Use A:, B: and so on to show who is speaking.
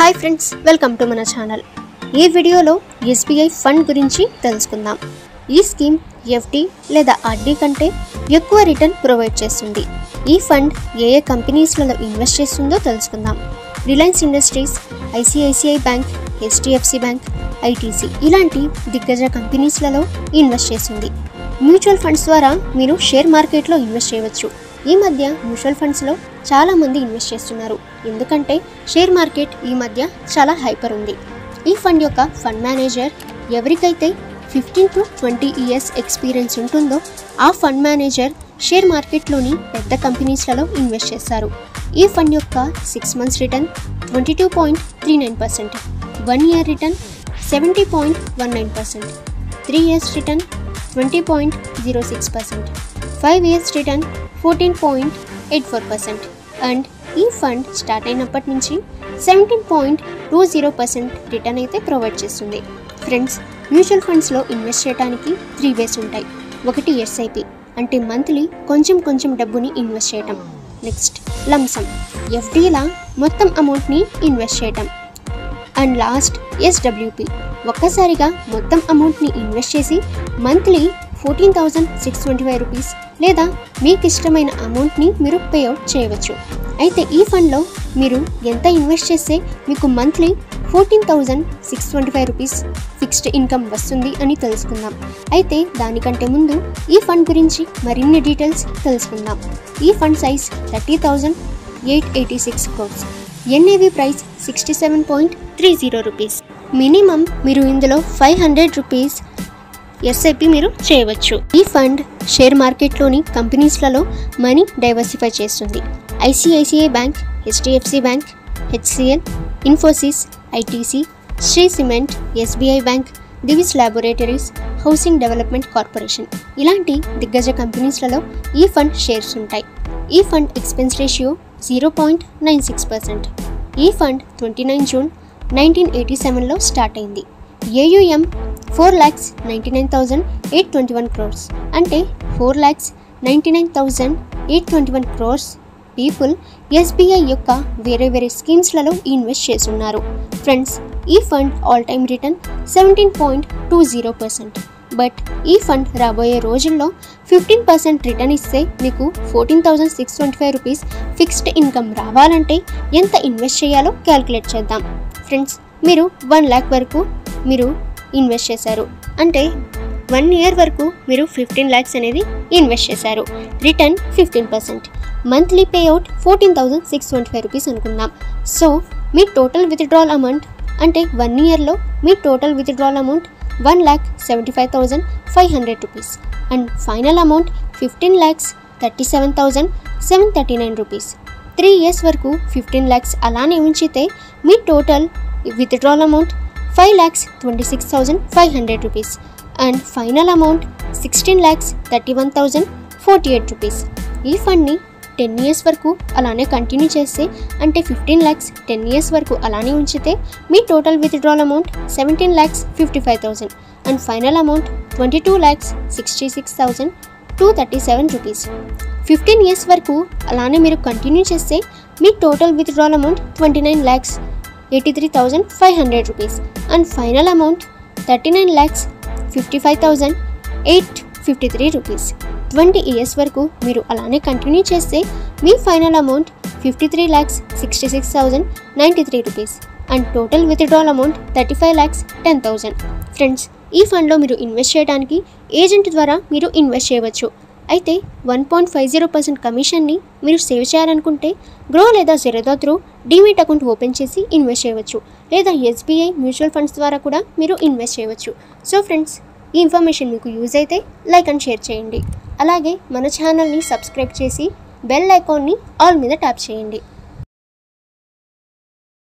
A: hi friends welcome to మన channel ఈ వీడియోలో ఎస్బీఐ ఫండ్ గురించి తెలుసుకుందాం ఈ స్కీమ్ ఎఫ్డి లేదా ఆర్డీ కంటే ఎక్కువ రిటర్న్ ప్రొవైడ్ చేస్తుంది ఈ ఫండ్ ఏ ఏ కంపెనీస్లలో ఇన్వెస్ట్ చేస్తుందో తెలుసుకుందాం Reliance Industries ICICI bank HDFC bank ITC ఇలాంటి దిగ్గజ కంపెనీస్లలో ఇన్వెస్ట్ చేస్తుంది మ్యూచువల్ ఫండ్స్ ద్వారా మీరు షేర్ మార్కెట్లో ఇన్వెస్ట్ చేయవచ్చు ఈ మధ్య మ్యూచువల్ ఫండ్స్లో చాలా మంది ఇన్వెస్ట్ చేస్తున్నారు ఎందుకంటే షేర్ మార్కెట్ ఈ మధ్య చాలా హైపర్ ఉంది ఈ ఫండ్ యొక్క ఫండ్ మేనేజర్ ఎవరికైతే fifteen to twenty years experience ఉంటుందో ఆ ఫండ్ మేనేజర్ షేర్ మార్కెట్లోని పెద్ద కంపెనీస్లలో ఇన్వెస్ట్ చేస్తారు ఈ ఫండ్ యొక్క six months return twenty two point three nine percent one year return seventy point one nine percent three years return twenty point zero six percent five years return fourteen point eight four percent and ఈ fund start అయినప్పటి నుంచి seventeen point two zero percent return అయితే provide చేస్తుంది friends mutual ఫండ్స్లో invest చేయడానికి three ways ఉంటాయి ఒకటి SIP అంటే మంత్లీ కొంచెం కొంచెం డబ్బుని ఇన్వెస్ట్ చేయటం నెక్స్ట్ లంసమ్ ఎఫ్డీలా మొత్తం అమౌంట్ని ఇన్వెస్ట్ చేయటం అండ్ లాస్ట్ ఎస్డబ్ల్యూపి ఒక్కసారిగా మొత్తం అమౌంట్ని ఇన్వెస్ట్ చేసి monthly fourteen thousand six twenty five rupees లేదా మీకు ఇష్టమైన అమౌంట్ని మీరు పే అవుట్ చేయవచ్చు అయితే ఈ ఫండ్లో మీరు ఎంత ఇన్వెస్ట్ చేస్తే మీకు monthly fourteen thousand six twenty five rupees fixed income వస్తుంది అని తెలుసుకుందాం అయితే దానికంటే ముందు ఈ ఫండ్ గురించి మరిన్ని డీటెయిల్స్ తెలుసుకుందాం ఈ fund size thirty thousand eight eighty six crores NAV price sixty seven point three zero rupees minimum మీరు ఇందులో ఫైవ్ హండ్రెడ్ రూపీస్ ఎస్ఐపి మీరు చేయవచ్చు ఈ ఫండ్ షేర్ మార్కెట్లోని కంపెనీస్లలో మనీ డైవర్సిఫై చేస్తుంది ICICI bank HDFC bank HCL Infosys ITC Shree Cement SBI bank Divi's laboratories housing development corporation ఇలాంటి దిగ్గజ కంపెనీస్లలో ఈ ఫండ్ షేర్స్ ఉంటాయి ఈ fund expense ratio zero point nine six percent ఈ fund twenty nine June nineteen eighty సెవెన్లో start అయింది AUM four lakhs ninety nine thousand eight twenty one crores అంటే four lakhs ninety nine thousand eight twenty one crores people SBI యొక్క వేరే వేరే స్కీమ్స్లలో invest చేస్తున్నారు friends ఈ fund all time return seventeen point two zero percent but ఈ ఫండ్ రాబోయే రోజుల్లో ఫిఫ్టీన్ పర్సెంట్ రిటర్న్ ఇస్తే మీకు fourteen thousand six twenty five rupees fixed income రావాలంటే ఎంత ఇన్వెస్ట్ చేయాలో క్యాలిక్యులేట్ చేద్దాం ఫ్రెండ్స్ మీరు వన్ ల్యాక్ వరకు మీరు ఇన్వెస్ట్ చేశారు అంటే వన్ ఇయర్ వరకు మీరు ఫిఫ్టీన్ ల్యాక్స్ అనేది ఇన్వెస్ట్ చేశారు return fifteen percent monthly pay out fourteen thousand six twenty five rupees అనుకుందాం సో మీ టోటల్ విత్డ్రాల్ అమౌంట్ అంటే వన్ ఇయర్లో మీ total withdrawal amount one lakh seventy five thousand five hundred rupees and final amount fifteen lakhs thirty seven thousand seven thirty nine rupees three years వరకు ఫిఫ్టీన్ ల్యాక్స్ అలానే ఉంచితే మీ total withdrawal amount five lakhs twenty six thousand five hundred rupees and final amount sixteen lakhs thirty one thousand forty eight rupees ఈ ఫండ్ని ten years వరకు అలానే continue చేస్తే అంటే ఫిఫ్టీన్ ల్యాక్స్ టెన్ ఇయర్స్ వరకు అలానే ఉంచితే మీ total withdrawal amount seventeen lakhs fifty five thousand and final amount twenty two lakhs sixty six thousand two thirty seven rupees fifteen years వరకు అలానే మీరు కంటిన్యూ చేస్తే మీ total withdrawal amount twenty nine lakhs eighty three thousand five hundred rupees and final amount thirty nine lakhs fifty five thousand eight fifty three rupees twenty years వరకు మీరు అలానే continue చేస్తే మీ final amount fifty three lakhs sixty six thousand ninety three rupees and total withdrawal amount thirty five lakhs ten thousand friends ఈ ఫండ్లో మీరు invest చేయడానికి agent ద్వారా మీరు ఇన్వెస్ట్ చేయవచ్చు అయితే one point five zero percent కమిషన్ని మీరు సేవ్ చేయాలనుకుంటే గ్రో లేదా Zerodha through demat account open చేసి ఇన్వెస్ట్ చేయవచ్చు లేదా ఎస్బీఐ మ్యూచువల్ ఫండ్స్ ద్వారా కూడా మీరు ఇన్వెస్ట్ చేయవచ్చు సో ఫ్రెండ్స్ ఈ ఇన్ఫర్మేషన్ మీకు యూజ్ అయితే లైక్ అండ్ షేర్ చేయండి అలాగే మన ఛానల్ని సబ్స్క్రైబ్ చేసి బెల్ ఐకాన్ని ఆల్ మీద ట్యాప్ చేయండి